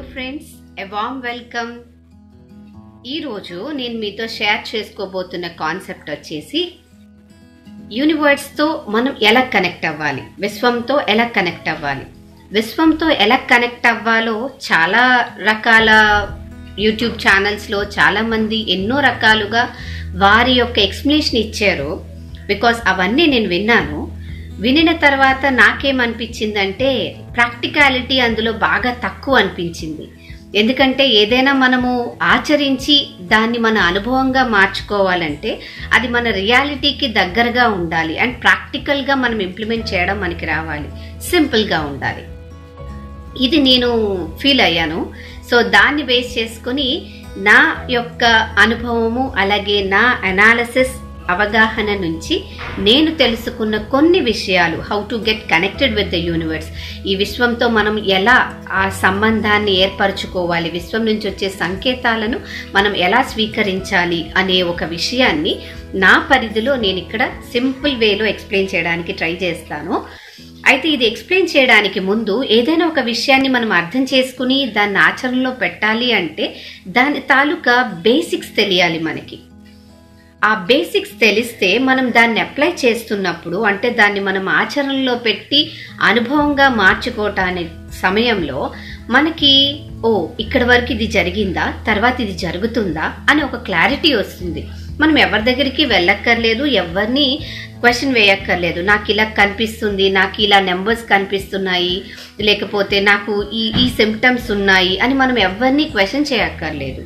friends ఎ warm welcome ఈరోజు నేను మీతో షేర్ చేసుకోబోతున్న కాన్సెప్ట్ వచ్చేసి యూనివర్స్తో మనం ఎలా కనెక్ట్ అవ్వాలి విశ్వంతో ఎలా కనెక్ట్ అవ్వాలి విశ్వంతో ఎలా కనెక్ట్ అవ్వాలో చాలా రకాల యూట్యూబ్ ఛానల్స్లో చాలామంది ఎన్నో రకాలుగా వారి యొక్క ఎక్స్ప్లెనేషన్ ఇచ్చారు బికాస్ అవన్నీ నేను విన్నాను వినిన తర్వాత నాకేమనిపించిందంటే ప్రాక్టికాలిటీ అందులో బాగా తక్కువ అనిపించింది ఎందుకంటే ఏదైనా మనము ఆచరించి దాన్ని మన అనుభవంగా మార్చుకోవాలంటే అది మన రియాలిటీకి దగ్గరగా ఉండాలి అండ్ ప్రాక్టికల్గా మనం ఇంప్లిమెంట్ చేయడం మనకి రావాలి సింపుల్గా ఉండాలి ఇది నేను ఫీల్ అయ్యాను సో దాన్ని బేస్ చేసుకుని నా యొక్క అనుభవము అలాగే నా అనాలసిస్ అవగాహన నుంచి నేను తెలుసుకున్న కొన్ని విషయాలు how to get connected with the universe ఈ విశ్వంతో మనం ఎలా ఆ సంబంధాన్ని ఏర్పరచుకోవాలి విశ్వం నుంచి వచ్చే సంకేతాలను మనం ఎలా స్వీకరించాలి అనే ఒక విషయాన్ని నా పరిధిలో నేను ఇక్కడ సింపుల్ వేలో ఎక్స్ప్లెయిన్ చేయడానికి ట్రై చేస్తాను అయితే ఇది ఎక్స్ప్లెయిన్ చేయడానికి ముందు ఏదైనా ఒక విషయాన్ని మనం అర్థం చేసుకుని దాన్ని ఆచరణలో పెట్టాలి అంటే దాని తాలూకా బేసిక్స్ తెలియాలి మనకి ఆ బేసిక్స్ తెలిస్తే మనం దాన్ని అప్లై చేస్తున్నప్పుడు అంటే దాన్ని మనం ఆచరణలో పెట్టి అనుభవంగా మార్చుకోవటానికి సమయంలో మనకి ఓ ఇక్కడ వరకు ఇది జరిగిందా తర్వాత ఇది జరుగుతుందా అని ఒక క్లారిటీ వస్తుంది మనం ఎవరి దగ్గరికి వెళ్ళక్కర్లేదు ఎవరిని క్వశ్చన్ వేయక్కర్లేదు నాకు ఇలా కనిపిస్తుంది నాకు ఇలా నెంబర్స్ కనిపిస్తున్నాయి లేకపోతే నాకు ఈ ఈ సిమ్టమ్స్ ఉన్నాయి అని మనం ఎవరిని క్వశ్చన్ చేయక్కర్లేదు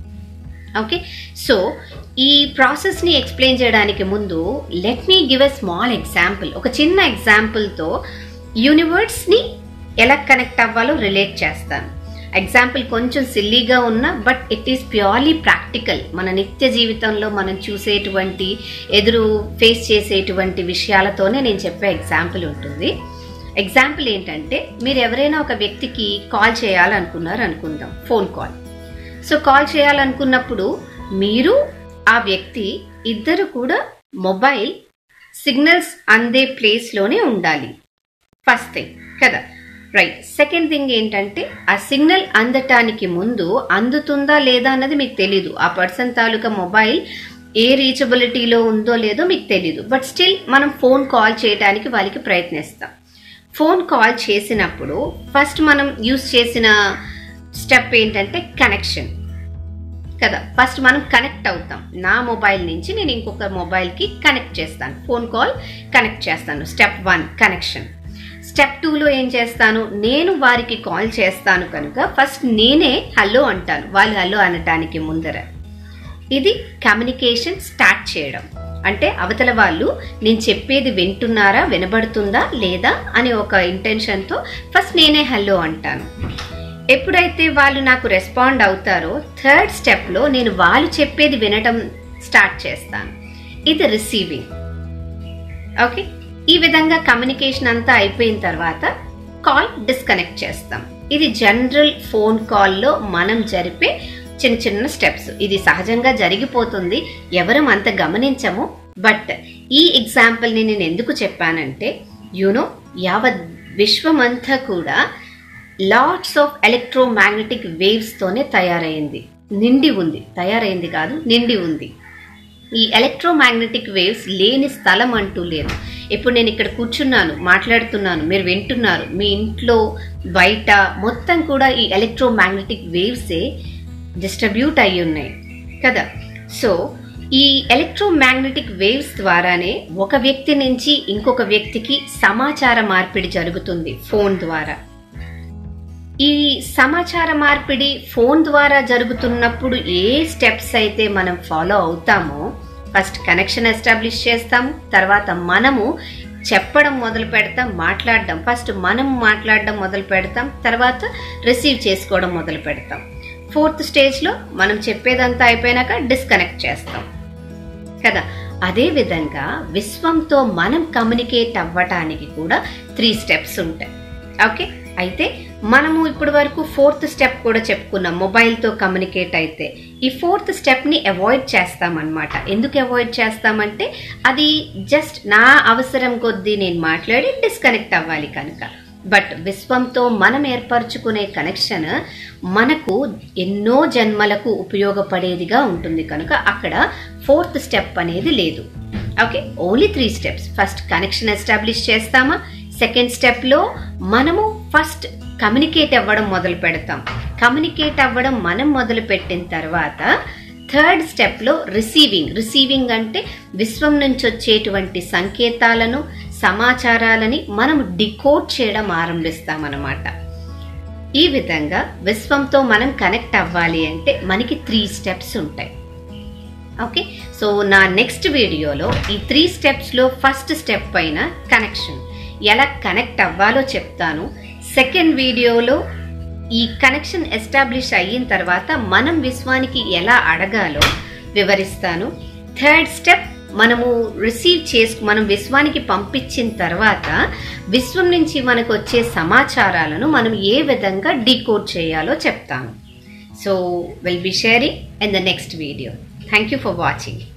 ఓకే సో ఈ ప్రాసెస్ని ఎక్స్ప్లెయిన్ చేయడానికి ముందు let me give a small example ఒక చిన్న ఎగ్జాంపుల్తో యూనివర్స్ని ఎలా కనెక్ట్ అవ్వాలో రిలేట్ చేస్తాను ఎగ్జాంపుల్ కొంచెం సిల్లీగా ఉన్నా but it is purely practical మన నిత్య జీవితంలో మనం చూసేటువంటి ఎదురు ఫేస్ చేసేటువంటి విషయాలతోనే నేను చెప్పే ఎగ్జాంపుల్ ఉంటుంది ఎగ్జాంపుల్ ఏంటంటే మీరు ఎవరైనా ఒక వ్యక్తికి కాల్ చేయాలనుకున్నారు అనుకుందాం ఫోన్ కాల్ సో కాల్ చేయాలనుకున్నప్పుడు మీరు ఆ వ్యక్తి ఇద్దరు కూడా మొబైల్ సిగ్నల్స్ అందే ప్లేస్లోనే ఉండాలి ఫస్ట్ థింగ్ కదా రైట్ సెకండ్ థింగ్ ఏంటంటే ఆ సిగ్నల్ అందటానికి ముందు అందుతుందా లేదా అన్నది మీకు తెలీదు ఆ పర్సన్ తాలూకా మొబైల్ ఏ రీచబిలిటీలో ఉందో లేదో మీకు తెలీదు బట్ స్టిల్ మనం ఫోన్ కాల్ చేయడానికి వాళ్ళకి ప్రయత్నిస్తాం ఫోన్ కాల్ చేసినప్పుడు ఫస్ట్ మనం యూస్ చేసిన స్టెప్ ఏంటంటే కనెక్షన్ కదా ఫస్ట్ మనం కనెక్ట్ అవుతాం నా మొబైల్ నుంచి నేను ఇంకొక మొబైల్కి కనెక్ట్ చేస్తాను ఫోన్ కాల్ కనెక్ట్ చేస్తాను స్టెప్ వన్ కనెక్షన్ స్టెప్ టూలో ఏం చేస్తాను నేను వారికి కాల్ చేస్తాను కనుక ఫస్ట్ నేనే హలో అంటాను వాళ్ళు హలో అనటానికి ముందర ఇది కమ్యూనికేషన్ స్టార్ట్ చేయడం అంటే అవతల వాళ్ళు నేను చెప్పేది వింటున్నారా వినబడుతుందా లేదా అనే ఒక ఇంటెన్షన్తో ఫస్ట్ నేనే హలో అంటాను ఎప్పుడైతే వాళ్ళు నాకు రెస్పాండ్ అవుతారో థర్డ్ స్టెప్లో నేను వాళ్ళు చెప్పేది వినటం స్టార్ట్ చేస్తాను ఇది రిసీవింగ్ ఓకే ఈ విధంగా కమ్యూనికేషన్ అంతా అయిపోయిన తర్వాత కాల్ డిస్కనెక్ట్ చేస్తాం ఇది జనరల్ ఫోన్ కాల్లో మనం జరిపే చిన్న చిన్న స్టెప్స్ ఇది సహజంగా జరిగిపోతుంది ఎవరం అంత గమనించము బట్ ఈ ఎగ్జాంపుల్ని నేను ఎందుకు చెప్పానంటే యూనో యావత్ విశ్వమంతా కూడా లాట్స్ ఆఫ్ ఎలక్ట్రోమాగ్నెటిక్ వేవ్స్తోనే తయారైంది నిండి ఉంది తయారైంది కాదు నిండి ఉంది ఈ ఎలక్ట్రోమాగ్నెటిక్ వేవ్స్ లేని స్థలం అంటూ లేదు ఇప్పుడు నేను ఇక్కడ కూర్చున్నాను మాట్లాడుతున్నాను మీరు వింటున్నారు మీ ఇంట్లో బయట మొత్తం కూడా ఈ ఎలక్ట్రోమాగ్నెటిక్ వేవ్సే డిస్ట్రిబ్యూట్ అయి ఉన్నాయి కదా సో ఈ ఎలక్ట్రోమాగ్నెటిక్ వేవ్స్ ద్వారానే ఒక వ్యక్తి నుంచి ఇంకొక వ్యక్తికి సమాచార మార్పిడి జరుగుతుంది ఫోన్ ద్వారా ఈ సమాచార మార్పిడి ఫోన్ ద్వారా జరుగుతున్నప్పుడు ఏ స్టెప్స్ అయితే మనం ఫాలో అవుతామో ఫస్ట్ కనెక్షన్ ఎస్టాబ్లిష్ చేస్తాము తర్వాత మనము చెప్పడం మొదలు పెడతాం మాట్లాడడం ఫస్ట్ మనం మాట్లాడడం మొదలు పెడతాం తర్వాత రిసీవ్ చేసుకోవడం మొదలు పెడతాం ఫోర్త్ స్టేజ్లో మనం చెప్పేదంతా అయిపోయినాక డిస్కనెక్ట్ చేస్తాం కదా అదే విధంగా విశ్వంతో మనం కమ్యూనికేట్ అవ్వటానికి కూడా త్రీ స్టెప్స్ ఉంటాయి ఓకే అయితే మనము ఇప్పటి వరకు ఫోర్త్ స్టెప్ కూడా చెప్పుకున్నాం మొబైల్తో కమ్యూనికేట్ అయితే ఈ ఫోర్త్ స్టెప్ని అవాయిడ్ చేస్తామన్నమాట ఎందుకు అవాయిడ్ చేస్తామంటే అది జస్ట్ నా అవసరం కొద్దీ నేను మాట్లాడి డిస్కనెక్ట్ అవ్వాలి కనుక బట్ విశ్వంతో మనం ఏర్పరచుకునే కనెక్షన్ మనకు ఎన్నో జన్మలకు ఉపయోగపడేదిగా ఉంటుంది కనుక అక్కడ ఫోర్త్ స్టెప్ అనేది లేదు okay only three steps first connection establish చేస్తామా సెకండ్ స్టెప్లో మనము ఫస్ట్ కమ్యూనికేట్ అవ్వడం మొదలు పెడతాం కమ్యూనికేట్ అవ్వడం మనం మొదలు పెట్టిన తర్వాత థర్డ్ స్టెప్లో రిసీవింగ్ రిసీవింగ్ అంటే విశ్వం నుంచి వచ్చేటువంటి సంకేతాలను సమాచారాలని మనం డికోడ్ చేయడం ఆరంభిస్తామన్నమాట ఈ విధంగా విశ్వంతో మనం కనెక్ట్ అవ్వాలి అంటే మనకి త్రీ స్టెప్స్ ఉంటాయి ఓకే సో నా నెక్స్ట్ వీడియోలో ఈ త్రీ స్టెప్స్లో ఫస్ట్ స్టెప్ పైన కనెక్షన్ ఎలా కనెక్ట్ అవ్వాలో చెప్తాను సెకండ్ వీడియోలో ఈ కనెక్షన్ ఎస్టాబ్లిష్ అయిన తర్వాత మనం విశ్వానికి ఎలా అడగాలో వివరిస్తాను థర్డ్ స్టెప్ మనము రిసీవ్ చేసుకు మనం విశ్వానికి పంపించిన తర్వాత విశ్వం నుంచి మనకు వచ్చే సమాచారాలను మనం ఏ విధంగా డీకోడ్ చేయాలో చెప్తాను so will be sharing in the next video thank you for watching